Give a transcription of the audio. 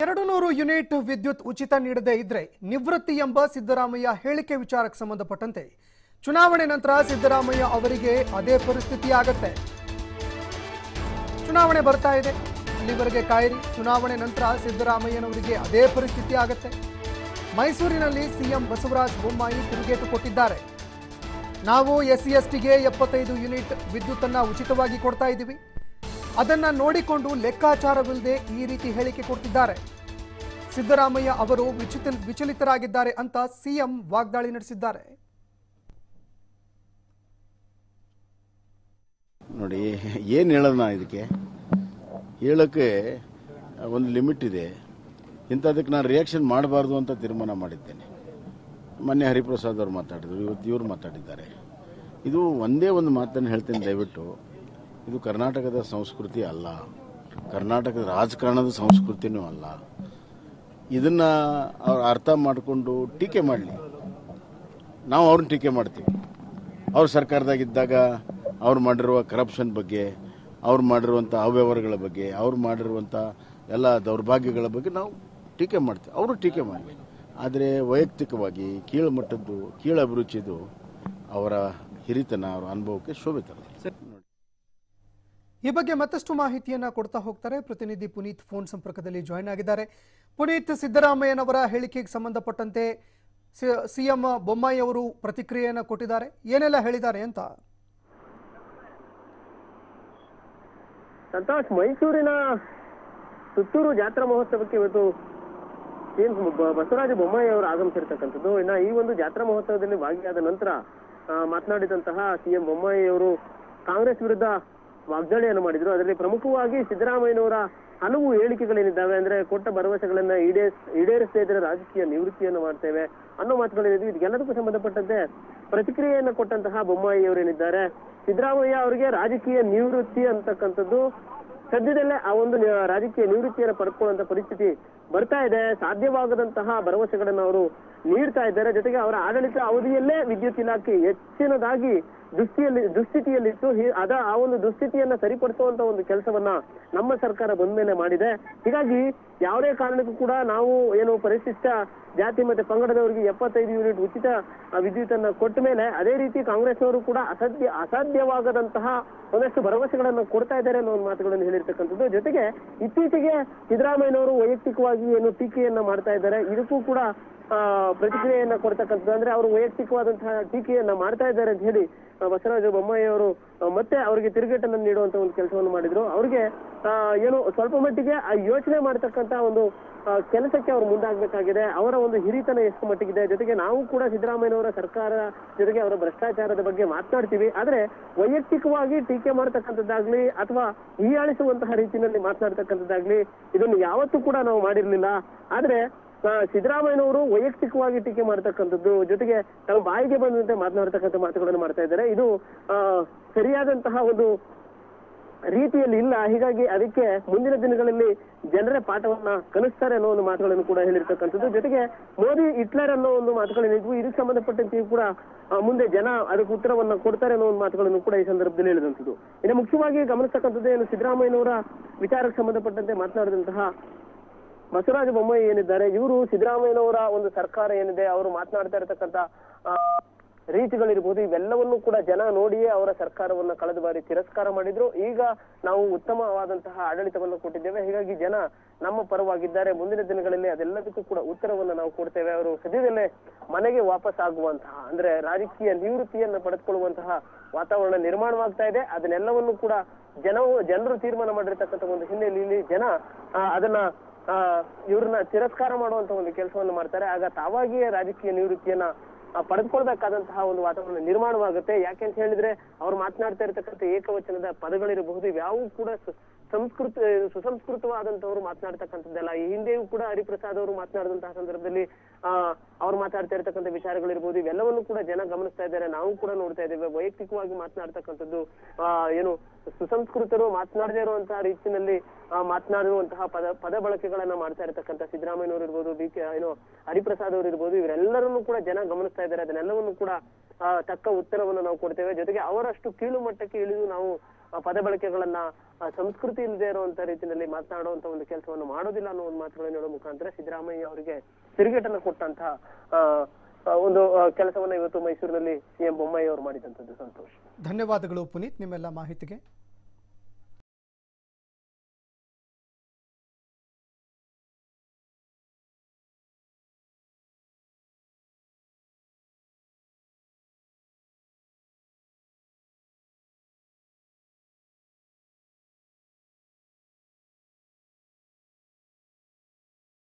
ಎರಡು ನೂರು ಯೂನಿಟ್ ವಿದ್ಯುತ್ ಉಚಿತ ನೀಡದೇ ಇದ್ರೆ ನಿವೃತ್ತಿ ಎಂಬ ಸಿದ್ದರಾಮಯ್ಯ ಹೇಳಿಕೆ ವಿಚಾರಕ್ಕೆ ಸಂಬಂಧಪಟ್ಟಂತೆ ಚುನಾವಣೆ ನಂತರ ಸಿದ್ದರಾಮಯ್ಯ ಅವರಿಗೆ ಅದೇ ಪರಿಸ್ಥಿತಿ ಆಗತ್ತೆ ಚುನಾವಣೆ ಬರ್ತಾ ಇದೆ ಅಲ್ಲಿವರೆಗೆ ಕಾಯಿರಿ ಚುನಾವಣೆ ನಂತರ ಸಿದ್ದರಾಮಯ್ಯನವರಿಗೆ ಅದೇ ಪರಿಸ್ಥಿತಿ ಆಗತ್ತೆ ಮೈಸೂರಿನಲ್ಲಿ ಸಿಎಂ ಬಸವರಾಜ ಬೊಮ್ಮಾಯಿ ತಿರುಗೇಟು ಕೊಟ್ಟಿದ್ದಾರೆ ನಾವು ಎಸ್ ಸಿ ಎಸ್ ಟಿಗೆ ಎಪ್ಪತ್ತೈದು ಯೂನಿಟ್ ವಿದ್ಯುತ್ತನ್ನು ಉಚಿತವಾಗಿ ಕೊಡ್ತಾ ಇದ್ದೀವಿ ಅದನ್ನ ನೋಡಿಕೊಂಡು ಲೆಕ್ಕಾಚಾರವಿಲ್ಲದೆ ಈ ರೀತಿ ಹೇಳಿಕೆ ಕೊಡ್ತಿದ್ದಾರೆ ಸಿದ್ದರಾಮಯ್ಯ ಅವರು ವಿಚಿತ ವಿಚಲಿತರಾಗಿದ್ದಾರೆ ಅಂತ ಸಿಎಂ ವಾಗ್ದಾಳಿ ನಡೆಸಿದ್ದಾರೆ ನೋಡಿ ಏನು ಹೇಳೋಣ ಇದಕ್ಕೆ ಹೇಳೋಕ್ಕೆ ಒಂದು ಲಿಮಿಟ್ ಇದೆ ಇಂಥದಕ್ಕೆ ನಾನು ರಿಯಾಕ್ಷನ್ ಮಾಡಬಾರ್ದು ಅಂತ ತೀರ್ಮಾನ ಮಾಡಿದ್ದೇನೆ ಮೊನ್ನೆ ಹರಿಪ್ರಸಾದ್ ಅವರು ಮಾತಾಡಿದ್ರು ಇವತ್ತು ಇವರು ಮಾತಾಡಿದ್ದಾರೆ ಇದು ಒಂದೇ ಒಂದು ಮಾತನ್ನು ಹೇಳ್ತೇನೆ ದಯವಿಟ್ಟು ಇದು ಕರ್ನಾಟಕದ ಸಂಸ್ಕೃತಿ ಅಲ್ಲ ಕರ್ನಾಟಕದ ರಾಜಕಾರಣದ ಸಂಸ್ಕೃತಿನೂ ಅಲ್ಲ ಇದನ್ನು ಅವ್ರು ಅರ್ಥ ಮಾಡಿಕೊಂಡು ಟೀಕೆ ಮಾಡಲಿ ನಾವು ಅವ್ರನ್ನ ಟೀಕೆ ಮಾಡ್ತೀವಿ ಅವ್ರ ಸರ್ಕಾರದಾಗಿದ್ದಾಗ ಅವ್ರು ಮಾಡಿರುವ ಕರಪ್ಷನ್ ಬಗ್ಗೆ ಅವ್ರು ಮಾಡಿರುವಂಥ ಅವ್ಯವಹಾರಗಳ ಬಗ್ಗೆ ಅವ್ರು ಮಾಡಿರುವಂಥ ಎಲ್ಲ ದೌರ್ಭಾಗ್ಯಗಳ ಬಗ್ಗೆ ನಾವು ಟೀಕೆ ಮಾಡ್ತೀವಿ ಅವರು ಟೀಕೆ ಮಾಡಲಿ ಆದರೆ ವೈಯಕ್ತಿಕವಾಗಿ ಕೀಳುಮಟ್ಟದ್ದು ಕೀಳು ಅಭಿರುಚಿದು ಅವರ ಹಿರಿತನ ಅವರ ಅನುಭವಕ್ಕೆ ಶೋಭೆ ತರುತ್ತೆ ಈ ಬಗ್ಗೆ ಮತ್ತಷ್ಟು ಮಾಹಿತಿಯನ್ನ ಕೊಡ್ತಾ ಹೋಗ್ತಾರೆ ಪ್ರತಿನಿಧಿ ಪುನೀತ್ ಫೋನ್ ಸಂಪರ್ಕದಲ್ಲಿ ಜಾಯ್ನ್ ಆಗಿದ್ದಾರೆ ಪುನೀತ್ ಸಿದ್ದರಾಮಯ್ಯನವರ ಹೇಳಿಕೆಗೆ ಸಂಬಂಧಪಟ್ಟಂತೆ ಸಿಎಂ ಬೊಮ್ಮಾಯಿ ಅವರು ಪ್ರತಿಕ್ರಿಯೆಯನ್ನ ಕೊಟ್ಟಿದ್ದಾರೆ ಏನೆಲ್ಲ ಹೇಳಿದ್ದಾರೆ ಅಂತ ಸಂತೋಷ್ ಮೈಸೂರಿನ ಸುತ್ತೂರು ಜಾತ್ರಾ ಮಹೋತ್ಸವಕ್ಕೆ ಇವತ್ತು ಏನ್ ಬ- ಬಸವರಾಜ ಬೊಮ್ಮಾಯಿ ಅವರು ಆಗಮಿಸಿರ್ತಕ್ಕಂಥದ್ದು ಇನ್ನ ಈ ಒಂದು ಜಾತ್ರಾ ಮಹೋತ್ಸವದಲ್ಲಿ ಭಾಗಿಯಾದ ನಂತರ ಆ, ಮಾತನಾಡಿದಂತಹ ಸಿಎಂ ಬೊಮ್ಮಾಯಿ ಅವರು ಕಾಂಗ್ರೆಸ್ ವಿರುದ್ಧ ವಾಗ್ದಾಳಿಯನ್ನು ಮಾಡಿದ್ರು ಅದರಲ್ಲಿ ಪ್ರಮುಖವಾಗಿ ಸಿದ್ದರಾಮಯ್ಯನವರ ಹಲವು ಹೇಳಿಕೆಗಳೇನಿದ್ದಾವೆ ಅಂದ್ರೆ ಕೊಟ್ಟ ಭರವಸೆಗಳನ್ನ ಈಡೇರಿಸ್ ಈಡೇರಿಸದೇ ಇದ್ರೆ ರಾಜಕೀಯ ನಿವೃತ್ತಿಯನ್ನು ಮಾಡ್ತೇವೆ ಅನ್ನೋ ಮಾತುಗಳಿದೆ ಇದೆಲ್ಲದಕ್ಕೂ ಸಂಬಂಧಪಟ್ಟಂತೆ ಪ್ರತಿಕ್ರಿಯೆಯನ್ನು ಕೊಟ್ಟಂತಹ ಬೊಮ್ಮಾಯಿ ಅವರೇನಿದ್ದಾರೆ ಸಿದ್ದರಾಮಯ್ಯ ಅವರಿಗೆ ರಾಜಕೀಯ ನಿವೃತ್ತಿ ಅಂತಕ್ಕಂಥದ್ದು ಸದ್ಯದಲ್ಲೇ ಆ ಒಂದು ನಿ- ರಾಜಕೀಯ ನಿವೃತ್ತಿಯನ್ನು ಪಡ್ಕೊಳ್ಳುವಂತ ಪರಿಸ್ಥಿತಿ ಬರ್ತಾ ಇದೆ ಸಾಧ್ಯವಾಗದಂತಹ ಭರವಸೆಗಳನ್ನು ಅವರು ನೀಡ್ತಾ ಇದ್ದಾರೆ ಜೊತೆಗೆ ಅವರ ಆಡಳಿತ ಅವಧಿಯಲ್ಲೇ ವಿದ್ಯುತ್ ಇಲಾಖೆ ಹೆಚ್ಚಿನದಾಗಿ ದುಸ್ಥಿತಿಯಲ್ಲಿ ದುಸ್ಥಿತಿಯಲ್ಲಿತ್ತು ಹಿ- ಅದ ಆ ಒಂದು ದುಸ್ಥಿತಿಯನ್ನ ಸರಿಪಡಿಸುವಂತ ಒಂದು ಕೆಲಸವನ್ನ ನಮ್ಮ ಸರ್ಕಾರ ಬಂದ ಮೇಲೆ ಮಾಡಿದೆ ಹೀಗಾಗಿ ಯಾವುದೇ ಕಾರಣಕ್ಕೂ ಕೂಡ ನಾವು ಏನು ಪರಿಶಿಷ್ಟ ಜಾತಿ ಮತ್ತೆ ಪಂಗಡದವರಿಗೆ ಎಪ್ಪತ್ತೈದು ಯೂನಿಟ್ ಉಚಿತ ಆ, ವಿದ್ಯುತ್ತನ್ನ ಕೊಟ್ಟ ಮೇಲೆ ಅದೇ ರೀತಿ ಕಾಂಗ್ರೆಸ್ನವರು ಕೂಡ ಅಸಾಧ್ಯ ಅಸಾಧ್ಯವಾಗದಂತಹ ಒಂದಷ್ಟು ಭರವಸೆಗಳನ್ನು ಕೊಡ್ತಾ ಇದ್ದಾರೆ ಅನ್ನೋ ಒಂದು ಮಾತುಗಳನ್ನು ಹೇಳಿರ್ತಕ್ಕಂಥದ್ದು ಜೊತೆಗೆ ಇತ್ತೀಚೆಗೆ ಸಿದ್ದರಾಮಯ್ಯನವರು ವೈಯಕ್ತಿಕವಾಗಿ ಏನು ಟೀಕೆಯನ್ನ ಮಾಡ್ತಾ ಇದ್ದಾರೆ ಇದಕ್ಕೂ ಕೂಡ ಆ, ಪ್ರತಿಕ್ರಿಯೆಯನ್ನ ಕೊಡ್ತಕ್ಕಂಥದ್ದು ಅಂದ್ರೆ ಅವರು ವೈಯಕ್ತಿಕವಾದಂತಹ ಟೀಕೆಯನ್ನ ಮಾಡ್ತಾ ಇದ್ದಾರೆ ಅಂತ ಹೇಳಿ ಆ, ಬಸವರಾಜ ಬೊಮ್ಮಾಯಿ ಅವರು ಆ, ಮತ್ತೆ ಅವರಿಗೆ ತಿರುಗೇಟನ್ನು ನೀಡುವಂತ ಒಂದು ಕೆಲಸವನ್ನು ಮಾಡಿದ್ರು ಅವ್ರಿಗೆ ಆ, ಏನು ಸ್ವಲ್ಪ ಮಟ್ಟಿಗೆ ಆ ಯೋಚನೆ ಮಾಡ್ತಕ್ಕಂತ ಒಂದು ಆ, ಕೆಲಸಕ್ಕೆ ಅವರು ಮುಂದಾಗಬೇಕಾಗಿದೆ ಅವರ ಒಂದು ಹಿರಿತನ ಎಷ್ಟು ಮಟ್ಟಿಗಿದೆ ಜೊತೆಗೆ ನಾವು ಕೂಡ ಸಿದ್ದರಾಮಯ್ಯನವರ ಸರ್ಕಾರ ಜೊತೆಗೆ ಅವರ ಭ್ರಷ್ಟಾಚಾರದ ಬಗ್ಗೆ ಮಾತನಾಡ್ತೀವಿ ಆದ್ರೆ ವೈಯಕ್ತಿಕವಾಗಿ ಟೀಕೆ ಮಾಡ್ತಕ್ಕಂಥದ್ದಾಗ್ಲಿ ಅಥವಾ ಹೀಯಾಳಿಸುವಂತಹ ರೀತಿಯಲ್ಲಿ ಮಾತನಾಡ್ತಕ್ಕಂಥದ್ದಾಗ್ಲಿ ಇದನ್ನು ಯಾವತ್ತೂ ಕೂಡ ನಾವು ಮಾಡಿರ್ಲಿಲ್ಲ ಆದ್ರೆ ಆ, ಸಿದ್ದರಾಮಯ್ಯನವರು ವೈಯಕ್ತಿಕವಾಗಿ ಟೀಕೆ ಮಾಡ್ತಕ್ಕಂಥದ್ದು ಜೊತೆಗೆ ತಮ್ಮ ಬಾಯಿಗೆ ಬಂದಂತೆ ಮಾತನಾಡ್ತಕ್ಕಂಥ ಮಾತುಗಳನ್ನು ಮಾಡ್ತಾ ಇದ್ದಾರೆ ಇದು ಆ, ಸರಿಯಾದಂತಹ ಒಂದು ರೀತಿಯಲ್ಲಿ ಇಲ್ಲ ಹೀಗಾಗಿ ಅದಕ್ಕೆ ಮುಂದಿನ ದಿನಗಳಲ್ಲಿ ಜನರೇ ಪಾಠವನ್ನ ಕಲಿಸ್ತಾರೆ ಅನ್ನೋ ಒಂದು ಮಾತುಗಳನ್ನು ಕೂಡ ಹೇಳಿರ್ತಕ್ಕಂಥದ್ದು ಜೊತೆಗೆ ಮೋದಿ ಹಿಟ್ಲರ್ ಅನ್ನೋ ಒಂದು ಮಾತುಗಳೇನಿದ್ವು ಇದಕ್ಕೆ ಸಂಬಂಧಪಟ್ಟಂತೆ ಕೂಡ ಆ, ಮುಂದೆ ಜನ ಅದಕ್ಕೆ ಉತ್ತರವನ್ನ ಕೊಡ್ತಾರೆ ಅನ್ನೋ ಒಂದು ಮಾತುಗಳನ್ನು ಕೂಡ ಈ ಸಂದರ್ಭದಲ್ಲಿ ಹೇಳಿದಂಥದ್ದು ಇನ್ನು ಮುಖ್ಯವಾಗಿ ಗಮನಿಸ್ತಕ್ಕಂಥದ್ದು ಏನು ಸಿದ್ದರಾಮಯ್ಯನವರ ವಿಚಾರಕ್ಕೆ ಸಂಬಂಧಪಟ್ಟಂತೆ ಮಾತನಾಡಿದಂತಹ ಬಸವರಾಜ ಬೊಮ್ಮಾಯಿ ಏನಿದ್ದಾರೆ ಇವರು ಸಿದ್ದರಾಮಯ್ಯನವರ ಒಂದು ಸರ್ಕಾರ ಏನಿದೆ ಅವರು ಮಾತನಾಡ್ತಾ ಇರತಕ್ಕಂತ ಆ, ರೀತಿಗಳಿರ್ಬೋದು ಇವೆಲ್ಲವನ್ನೂ ಕೂಡ ಜನ ನೋಡಿಯೇ ಅವರ ಸರ್ಕಾರವನ್ನ ಕಳೆದ ಬಾರಿ ತಿರಸ್ಕಾರ ಮಾಡಿದ್ರು ಈಗ ನಾವು ಉತ್ತಮವಾದಂತಹ ಆಡಳಿತವನ್ನು ಕೊಟ್ಟಿದ್ದೇವೆ ಹೀಗಾಗಿ ಜನ ನಮ್ಮ ಪರವಾಗಿದ್ದಾರೆ ಮುಂದಿನ ದಿನಗಳಲ್ಲಿ ಅದೆಲ್ಲದಕ್ಕೂ ಕೂಡ ಉತ್ತರವನ್ನ ನಾವು ಕೊಡ್ತೇವೆ ಅವರು ಸದ್ಯದಲ್ಲೇ ಮನೆಗೆ ವಾಪಸ್ ಆಗುವಂತಹ ಅಂದ್ರೆ ರಾಜಕೀಯ ನಿವೃತ್ತಿಯನ್ನ ಪಡೆದುಕೊಳ್ಳುವಂತಹ ವಾತಾವರಣ ನಿರ್ಮಾಣವಾಗ್ತಾ ಇದೆ ಅದನ್ನೆಲ್ಲವನ್ನು ಕೂಡ ಜನವು ಜನರು ತೀರ್ಮಾನ ಮಾಡಿರ್ತಕ್ಕಂಥ ಒಂದು ಹಿನ್ನೆಲೆಯಲ್ಲಿ ಜನ ಆ, ಅದನ್ನ ಆ, ಇವ್ರನ್ನ ತಿರಸ್ಕಾರ ಮಾಡುವಂತ ಒಂದು ಕೆಲಸವನ್ನು ಮಾಡ್ತಾರೆ ಆಗ ತಾವಾಗಿಯೇ ರಾಜಕೀಯ ನಿವೃತ್ತಿಯನ್ನ ಆ, ಪಡೆದುಕೊಳ್ಬೇಕಾದಂತಹ ಒಂದು ವಾತಾವರಣ ನಿರ್ಮಾಣವಾಗುತ್ತೆ ಯಾಕೆ ಅಂತ ಹೇಳಿದ್ರೆ ಅವ್ರು ಮಾತನಾಡ್ತಾ ಇರತಕ್ಕಂಥ ಏಕವಚನದ ಪದಗಳಿರಬಹುದು ಇವ್ಯಾವು ಕೂಡ ಸು- ಸಂಸ್ಕೃತ ಸುಸಂಸ್ಕೃತವಾದಂತವ್ರು ಮಾತನಾಡ್ತಕ್ಕಂಥದ್ದಲ್ಲ ಈ ಹಿಂದೆಯೂ ಕೂಡ ಹರಿಪ್ರಸಾದ್ ಅವರು ಮಾತನಾಡಿದಂತಹ ಸಂದರ್ಭದಲ್ಲಿ ಆ ಅವ್ರು ಮಾತಾಡ್ತಾ ಇರತಕ್ಕಂಥ ವಿಚಾರಗಳಿರ್ಬೋದು ಇವೆಲ್ಲವನ್ನು ಕೂಡ ಜನ ಗಮನಿಸ್ತಾ ಇದ್ದಾರೆ ನಾವು ಕೂಡ ನೋಡ್ತಾ ಇದ್ದೇವೆ ವೈಯಕ್ತಿಕವಾಗಿ ಮಾತನಾಡ್ತಕ್ಕಂಥದ್ದು ಆ ಏನು ಸುಸಂಸ್ಕೃತರು ಮಾತನಾಡದೇ ಇರುವಂತಹ ರೀತಿಯಲ್ಲಿ ಆ, ಮಾತನಾಡುವಂತಹ ಪದ ಪದ ಬಳಕೆಗಳನ್ನ ಮಾಡ್ತಾ ಇರತಕ್ಕಂಥ ಸಿದ್ದರಾಮಯ್ಯನವರು ಇರ್ಬೋದು ಬಿ ಕೆ ಏನು ಹರಿಪ್ರಸಾದ್ ಅವರು ಇರ್ಬೋದು ಇವರೆಲ್ಲರನ್ನೂ ಕೂಡ ಜನ ಗಮನಿಸ್ತಾ ಇದ್ದಾರೆ ಅದನ್ನೆಲ್ಲವನ್ನು ಕೂಡ ಆ, ತಕ್ಕ ಉತ್ತರವನ್ನು ನಾವು ಕೊಡ್ತೇವೆ ಜೊತೆಗೆ ಅವರಷ್ಟು ಕೀಳು ಮಟ್ಟಕ್ಕೆ ಇಳಿದು ನಾವು ಆ, ಪದ ಬಳಕೆಗಳನ್ನ ಆ, ಸಂಸ್ಕೃತಿ ಇಲ್ಲದೆ ಇರುವಂತ ರೀತಿಯಲ್ಲಿ ಮಾತನಾಡುವಂತ ಒಂದು ಕೆಲಸವನ್ನು ಮಾಡೋದಿಲ್ಲ ಅನ್ನೋ ಒಂದು ಮಾತುಗಳನ್ನು ಹೇಳೋ ಮುಖಾಂತರ ಸಿದ್ದರಾಮಯ್ಯ ಅವರಿಗೆ ತಿರುಗೇಟನ್ನು ಕೊಟ್ಟಂತಹ ಆ, ಆ, ಒಂದು ಆ, ಕೆಲಸವನ್ನ ಇವತ್ತು ಮೈಸೂರಿನಲ್ಲಿ ಸಿಎಂ ಬೊಮ್ಮಾಯಿ ಅವರು ಮಾಡಿದಂತದ್ದು ಸಂತೋಷ್ ಧನ್ಯವಾದಗಳು ಪುನೀತ್ ನಿಮ್ಮೆಲ್ಲ ಮಾಹಿತಿಗೆ